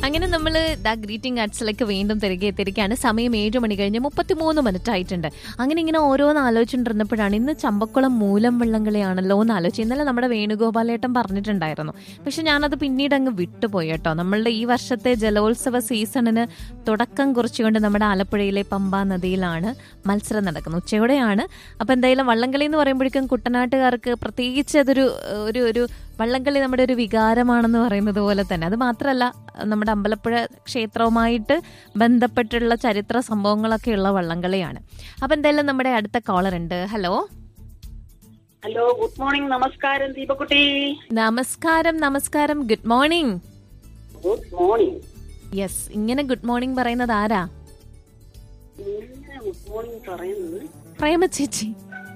അങ്ങനെ നമ്മൾ the greeting കാർഡ്സിലേക്ക് വീണ്ടും തിരികെ എത്തിയിരിക്കുകയാണ് സമയം ഏഴ് മണി കഴിഞ്ഞ് മുപ്പത്തിമൂന്ന് മിനിറ്റ് ആയിട്ടുണ്ട് അങ്ങനെ ഇങ്ങനെ ഓരോന്ന് ആലോചിച്ചുകൊണ്ടിരുന്നപ്പോഴാണ് ഇന്ന് ചമ്പക്കുളം മൂലം വള്ളംകളിയാണല്ലോ എന്ന് ആലോചിച്ച് ഇന്നലെ നമ്മുടെ വേണുഗോപാലേട്ടൻ പറഞ്ഞിട്ടുണ്ടായിരുന്നു പക്ഷെ ഞാനത് പിന്നീട് അങ്ങ് വിട്ടുപോയി കേട്ടോ നമ്മളുടെ ഈ വർഷത്തെ ജലോത്സവ സീസണിന് തുടക്കം കുറിച്ചുകൊണ്ട് നമ്മുടെ ആലപ്പുഴയിലെ പമ്പാ നദിയിലാണ് മത്സരം നടക്കുന്നത് ഉച്ചയോടെയാണ് അപ്പൊ എന്തായാലും വള്ളംകളി എന്ന് പറയുമ്പോഴേക്കും കുട്ടനാട്ടുകാർക്ക് പ്രത്യേകിച്ച് അതൊരു ഒരു ഒരു വള്ളംകളി നമ്മുടെ ഒരു വികാരമാണെന്ന് പറയുന്നത് പോലെ തന്നെ അത് മാത്രമല്ല നമ്മുടെ അമ്പലപ്പുഴ ക്ഷേത്രവുമായിട്ട് ബന്ധപ്പെട്ടുള്ള ചരിത്ര സംഭവങ്ങളൊക്കെ ഉള്ള വള്ളംകളിയാണ് അപ്പൊ എന്തായാലും നമ്മുടെ അടുത്ത കോളർ ഉണ്ട് ഹലോ ഹലോ ഗുഡ് മോർണിംഗ് നമസ്കാരം ദീപക്കുട്ടി നമസ്കാരം നമസ്കാരം good morning good morning yes ഇങ്ങനെ ഗുഡ് മോർണിംഗ് പറയുന്നത് ആരാ ഇങ്ങനെ ഗുഡ് മോർണിംഗ് പറയുന്നത് പ്രേമ ചേച്ചി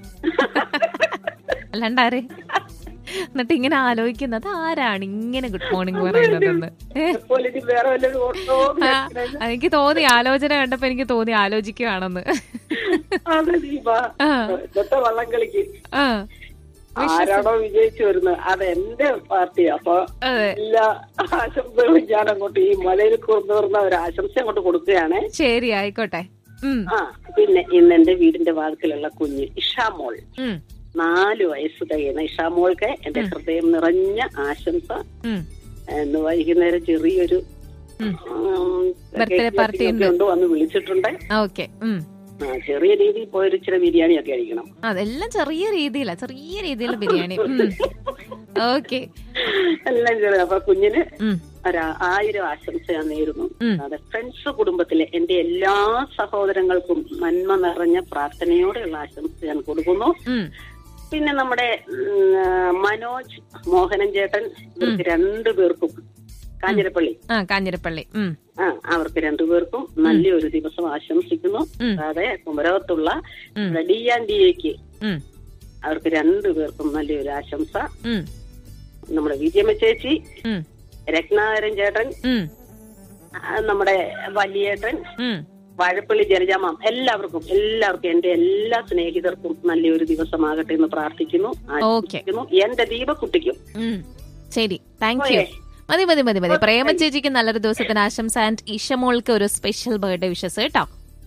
അല്ലാണ്ടാരെ എന്നിട്ട് ഇങ്ങനെ ആലോചിക്കുന്നത് ആരാണ് ഇങ്ങനെ ഗുഡ് മോർണിംഗ് പറയുന്നതെന്ന് ഏ അതുപോലെ ഇനി വേറെ വല്ലതും ഓട്ടോ ആ, എനിക്ക് തോന്നി ആലോചന കണ്ടപ്പോ എനിക്ക് തോന്നി ആലോചിക്കുകയാണെന്ന് അതെ ദീപ ആ. ഇന്നത്തെ വള്ളം കളിക്ക് ആ ആരാണോ വിജയിച്ചു വരുന്നത് അത് എന്റെ പാർട്ടി അപ്പൊ അതെ എല്ലാ ആശംസകളും ഞാൻ അങ്ങോട്ട് ഈ മലയിൽ കൊണ്ടുവരുന്ന ഒരു ആശംസ അങ്ങോട്ട് കൊടുക്കുകയാണ് ശരി ആയിക്കോട്ടെ ഉം ആ പിന്നെ ഇന്ന് എന്റെ വീടിന്റെ വാതിക്കലുള്ള കുഞ്ഞ് ഇഷാമോൾ ഉം നാല് വയസ്സ് കഴിയുന്ന ഇഷാമോൾക്ക് എന്റെ ഹൃദയം നിറഞ്ഞ ആശംസ ഉം ഇന്ന് വൈകുന്നേരം ചെറിയൊരു ഉം. ഉം, Birthday കേക്ക് party കട്ടിംഗ് ഉണ്ട്. ഒക്കെ ഉണ്ട് വന്ന് വിളിച്ചിട്ടുണ്ട് ഓക്കെ ഉം ആ, ചെറിയ രീതിയിൽ പോയൊരു ഇച്ചിരി ബിരിയാണി ഒക്കെ കഴിക്കണം അതെല്ലാം ചെറിയ രീതിയിലാ ചെറിയ രീതിയിലുള്ള ബിരിയാണി ഓക്കെ എല്ലാം ചെറിയ അപ്പൊ കുഞ്ഞിന് ഉം ഒരു ആയിരം ആശംസ ഞാൻ നേരുന്നു ഉം. അതെ ഫ്രണ്ട്സ് കുടുംബത്തിലെ എന്റെ എല്ലാ സഹോദരങ്ങൾക്കും നന്മ നിറഞ്ഞ പ്രാർത്ഥനയോടെയുള്ള ആശംസ ഞാൻ കൊടുക്കുന്നു ഉം പിന്നെ നമ്മുടെ ഉം, ആ, മനോജ് മോഹനൻ ചേട്ടൻ ഇവർക്ക് രണ്ടുപേർക്കും കാഞ്ഞിരപ്പള്ളി ആ കാഞ്ഞിരപ്പള്ളി ഉം ആ അവർക്ക് രണ്ടുപേർക്കും നല്ലൊരു ദിവസം ആശംസിക്കുന്നു ഉം. അതെ കുമരകത്തുള്ള ഉം. ഡി ആൻഡ് ഡിക്ക് ഉം അവർക്ക് രണ്ടുപേർക്കും നല്ലൊരു ആശംസ ഉം നമ്മുടെ വിജയമ്മ ചേച്ചി ഉം രത്നാകരൻ ചേട്ടൻ ഉം ആ, നമ്മുടെ വലിയേട്ടൻ ഉം വാഴപ്പള്ളി ജലജാമാം എല്ലാവർക്കും എല്ലാവർക്കും എന്റെ എല്ലാ സ്നേഹിതർക്കും നല്ലൊരു ദിവസമാകട്ടെ എന്ന് പ്രാർത്ഥിക്കുന്നു ആശംസിക്കുന്നു എന്റെ ദീപക്കുട്ടിക്കും ഉം. ശരി താങ്ക് യു പോയേ? മതി മതി മതി മതി പ്രേമ ചേച്ചിക്ക് നല്ലൊരു ദിവസത്തിന് ആശംസ ആൻഡ് ഇഷമോൾക്ക് ഒരു സ്പെഷ്യൽ ബർത്ത്ഡേ വിഷസ് കേട്ടോ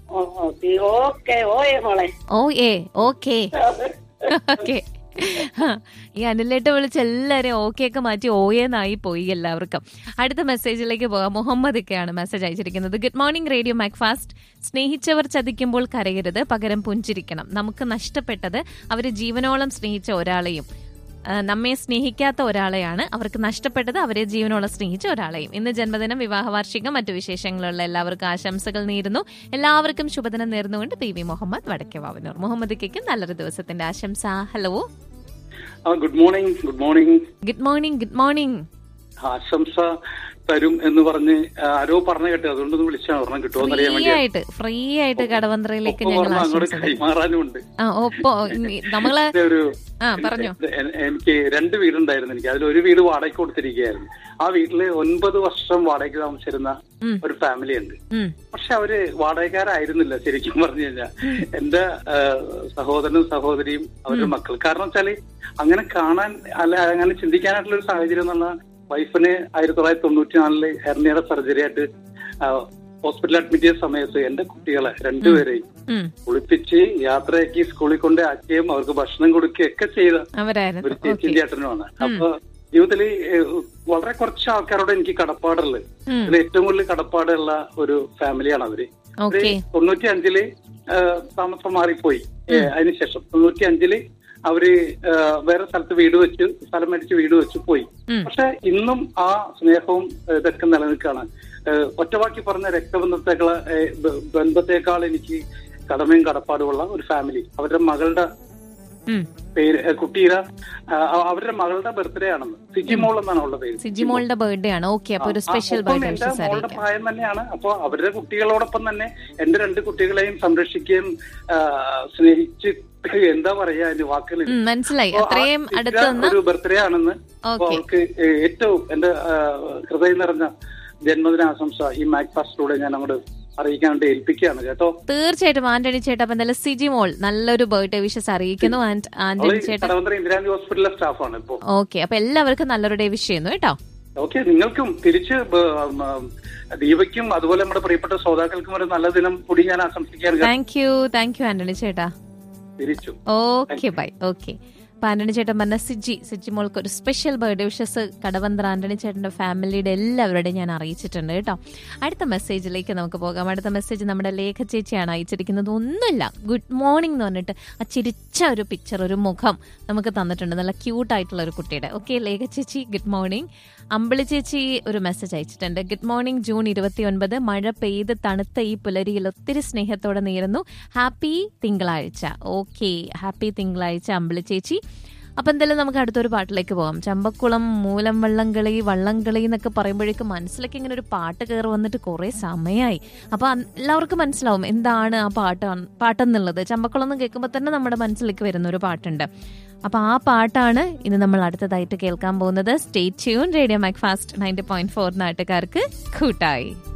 ഓക്കെ ഓയേ മോളെ ഓ ഏ ഓക്കെ ഓക്കെ ഈ അനിലേട്ട് വിളിച്ച് എല്ലാരെയും ഓക്കെ ഒക്കെ മാറ്റി ഓയെന്നായി പോയി എല്ലാവർക്കും അടുത്ത മെസ്സേജിലേക്ക് പോകാം മുഹമ്മദ് ഒക്കെയാണ് മെസ്സേജ് അയച്ചിരിക്കുന്നത് ഗുഡ് മോർണിംഗ് റേഡിയോ മാക്ഫാസ്റ്റ് സ്നേഹിച്ചവർ ചതിക്കുമ്പോൾ കരയരുത് പകരം പുഞ്ചിരിക്കണം നമുക്ക് നഷ്ടപ്പെട്ടത് അവർ ജീവനോളം സ്നേഹിച്ച ഒരാളെയും ആ, നമ്മെ സ്നേഹിക്കാത്ത ഒരാളെയാണ് അവർക്ക് നഷ്ടപ്പെട്ടത് അവരെ ജീവനോളം സ്നേഹിച്ച ഒരാളെയും ഇന്ന് ജന്മദിനം വിവാഹ വാർഷികം മറ്റു വിശേഷങ്ങളുള്ള എല്ലാവർക്കും ആശംസകൾ നേരുന്നു എല്ലാവർക്കും ശുഭദിനം നേർന്നുകൊണ്ട് പി വി മുഹമ്മദ് വടക്കേ വാവനൂർ മുഹമ്മദ് കെക്ക് നല്ലൊരു ദിവസത്തിന്റെ ആശംസ ഹലോ ആ good morning good morning good morning good morning ആശംസ തരും എന്ന് പറഞ്ഞ് ആരോ പറഞ്ഞു കേട്ടു അതുകൊണ്ടൊന്ന് വിളിച്ചാൽ ഒരെണ്ണം കിട്ടുമോ അറിയാൻ ഫ്രീ വേണ്ടി ആയിട്ട് ഫ്രീ ആയിട്ട് കടവന്ത്രയിലേക്ക് ഞങ്ങൾ ഒരെണ്ണം അങ്ങോട്ട് ആശംസകൾ കൈമാറാനും ഉണ്ട് ആ ഒപ്പോ ഇനി നമ്മള് ഇത് ഒരു ആ പറഞ്ഞോ എ- എനിക്ക് രണ്ട് വീടുണ്ടായിരുന്നു എനിക്ക് അതിൽ ഒരു വീട് വാടകയ്ക്ക് കൊടുത്തിരിക്കുകയായിരുന്നു ആ വീട്ടില് ഒൻപത് വർഷം വാടകയ്ക്ക് താമസിച്ചിരുന്ന ഉം. ഒരു ഫാമിലി ഉണ്ട് ഉം പക്ഷെ അവര് വാടകക്കാരായിരുന്നില്ല ശരിക്കും പറഞ്ഞു കഴിഞ്ഞാൽ എന്റെ ആ, സഹോദരനും സഹോദരിയും അവരുടെ മക്കൾ കാരണം വെച്ചാല് അങ്ങനെ കാണാൻ അല്ല അങ്ങനെ ചിന്തിക്കാനായിട്ടുള്ള ഒരു സാഹചര്യം എന്ന് പറഞ്ഞാൽ വൈഫിന് ആയിരത്തി തൊള്ളായിരത്തി തൊണ്ണൂറ്റി നാലില് ഹെർണിയുടെ സർജറി ആയിട്ട് ഹോസ്പിറ്റലിൽ അഡ്മിറ്റ് ചെയ്ത സമയത്ത് എന്റെ കുട്ടികളെ രണ്ടുപേരെയും ഉം കുളിപ്പിച്ച് യാത്രയാക്കി സ്കൂളിൽ കൊണ്ട് ആക്കുകയും അവർക്ക് ഭക്ഷണം കൊടുക്കുകയും ഒക്കെ ചെയ്ത ഒരു അവരായിരുന്നു ചേച്ചി ഓക്കെ ചേട്ടനുമാണ് അപ്പൊ ജീവിതത്തിൽ വളരെ കുറച്ച് ആൾക്കാരോട് എനിക്ക് കടപ്പാടുള്ളത് ഉം ഇതിൽ ഏറ്റവും കൂടുതൽ കടപ്പാടുള്ള ഒരു ഫാമിലിയാണ് അവര് ഓക്കെ തൊണ്ണൂറ്റി അഞ്ചില് താമസം മാറിപ്പോയി ഏ, അതിനുശേഷം തൊണ്ണൂറ്റി അഞ്ചില് അവര് ആ, വേറെ സ്ഥലത്ത് വീട് വെച്ച് സ്ഥലം മേടിച്ച് വീട് വെച്ച് പോയി ഉം. പക്ഷെ ഇന്നും ആ സ്നേഹവും ഏ, ഇതൊക്കെ നിലനിൽക്കുകയാണ് ഏ, ഒറ്റവാക്കി പറഞ്ഞ രക്തബന്ധത്തെക്കാൾ ഏ, ബ- ബന്ധത്തെക്കാൾ എനിക്ക് കടമയും കടപ്പാടുമുള്ള ഒരു ഫാമിലി അവരുടെ മകളുടെ ഉം പേര് ഏ, കുട്ടിയുടെ ആ, അവരുടെ മകളുടെ ബർത്ത്ഡേ ആണെന്ന് സിജിമോൾ എന്നാണ് അവളുടെ പേര് സിജിമോളുടെ ബർത്ത്ഡേ ആണ് ഓക്കെ അപ്പൊ ഒരു ആ, സ്പെഷ്യൽ ഒപ്പം ബർത്ത്ഡേ എന്റെ വിഷസ് മോളുടെ അറിയിക്കാം പ്രായം തന്നെയാണ് അപ്പൊ അവരുടെ കുട്ടികളോടൊപ്പം തന്നെ എന്റെ രണ്ട് കുട്ടികളെയും സംരക്ഷിക്കുകയും ആ, സ്നേഹിച്ച് എന്താ പറയാ അതിന്റെ വാക്കുകൾ ഉം, മനസ്സിലായി അത്രയും അടുത്ത് നിന്ന് ഒരു ബർത്ത്ഡേ ആണെന്ന് അപ്പൊ ഓക്കെ അവൾക്ക് ഏറ്റവും എന്റെ ആ, ഹൃദയം നിറഞ്ഞ ജന്മദിനാശംസ ഈ മാക് ഫാസ്റ്റിലൂടെ ഞാൻ അങ്ങോട്ട് അറിയിക്കാൻ വേണ്ടി ഏൽപ്പിക്കുകയാണ് കേട്ടോ തീർച്ചയായിട്ടും ആന്റണി ചേട്ടാ അപ്പൊ എന്തായാലും സിജി മോൾ നല്ലൊരു ബർത്ത്ഡേ വിഷസ് അറിയിക്കുന്നു ആൻഡ് അവള് ആന്റണി ചേട്ടാ കടവന്ത്ര ഇന്ദിരാഗാന്ധി ഹോസ്പിറ്റലിലെ സ്റ്റാഫാണ് ഇപ്പോ ഓക്കെ അപ്പൊ എല്ലാവർക്കും നല്ലൊരു ഡേ വിഷ് ചെയ്യുന്നു കേട്ടോ ഓക്കെ നിങ്ങൾക്കും തിരിച്ച് ബ- ഉം, ഉം, ദീപയ്ക്കും അതുപോലെ നമ്മുടെ പ്രിയപ്പെട്ട ശ്രോതാക്കൾക്കും ഒരു നല്ല ദിനം കൂടി ഞാൻ ആശംസിക്കാൻ thank you thank you Antony ചേട്ടാ തിരിച്ചു ഓക്കെ ബൈ ഓക്കെ അപ്പൊ ആന്റണി ചേട്ടൻ പറഞ്ഞ സിജി സിജി മോൾക്ക് ഒരു special birthday wishes Kadavanthra Antony ചേട്ടന്റെ ഫാമിലിയുടെ എല്ലാവരുടെയും ഞാൻ അറിയിച്ചിട്ടുണ്ട് കേട്ടോ അടുത്ത മെസ്സേജിലേക്ക് നമുക്ക് പോകാം അടുത്ത മെസ്സേജ് നമ്മുടെ ലേഖ ചേച്ചിയാണ് അയച്ചിരിക്കുന്നത് ഒന്നുമില്ല ഗുഡ് മോർണിംഗ് എന്ന് പറഞ്ഞിട്ട് ആ ചിരിച്ച ഒരു പിക്ചർ ഒരു മുഖം നമുക്ക് തന്നിട്ടുണ്ട് നല്ല ക്യൂട്ട് ആയിട്ടുള്ള ഒരു കുട്ടിയുടെ ഓക്കെ ലേഖ ചേച്ചി ഗുഡ് മോർണിംഗ് അമ്പിളി ചേച്ചി ഒരു മെസ്സേജ് അയച്ചിട്ടുണ്ട് ഗുഡ് മോർണിംഗ് ജൂൺ ഇരുപത്തി ഒൻപത് മഴ പെയ്ത് തണുത്ത ഈ പുലരിയിൽ ഒത്തിരി സ്നേഹത്തോടെ നേരുന്നു ഹാപ്പി തിങ്കളാഴ്ച ഓക്കെ ഹാപ്പി തിങ്കളാഴ്ച അമ്പിളി ചേച്ചി അപ്പൊ എന്തായാലും നമുക്ക് അടുത്തൊരു പാട്ടിലേക്ക് പോകാം ചമ്പക്കുളം മൂലം വള്ളംകളി വള്ളംകളി എന്നൊക്കെ പറയുമ്പോഴേക്കും മനസ്സിലേക്ക് ഇങ്ങനെ ഒരു പാട്ട് കയറി വന്നിട്ട് കുറെ സമയമായി അപ്പൊ അൻ- എല്ലാവർക്കും മനസ്സിലാവും എന്താണ് ആ പാട്ട് പാട്ടെന്നുള്ളത് ചമ്പക്കുളം എന്ന് കേൾക്കുമ്പോൾ തന്നെ നമ്മുടെ മനസ്സിലേക്ക് വരുന്ന ഒരു പാട്ടുണ്ട് അപ്പൊ ആ പാട്ടാണ് ഇന്ന് നമ്മൾ അടുത്തതായിട്ട് കേൾക്കാൻ പോകുന്നത് stay tuned radio Macfast ninety point four നാട്ടുകാർക്ക് കൂട്ടായി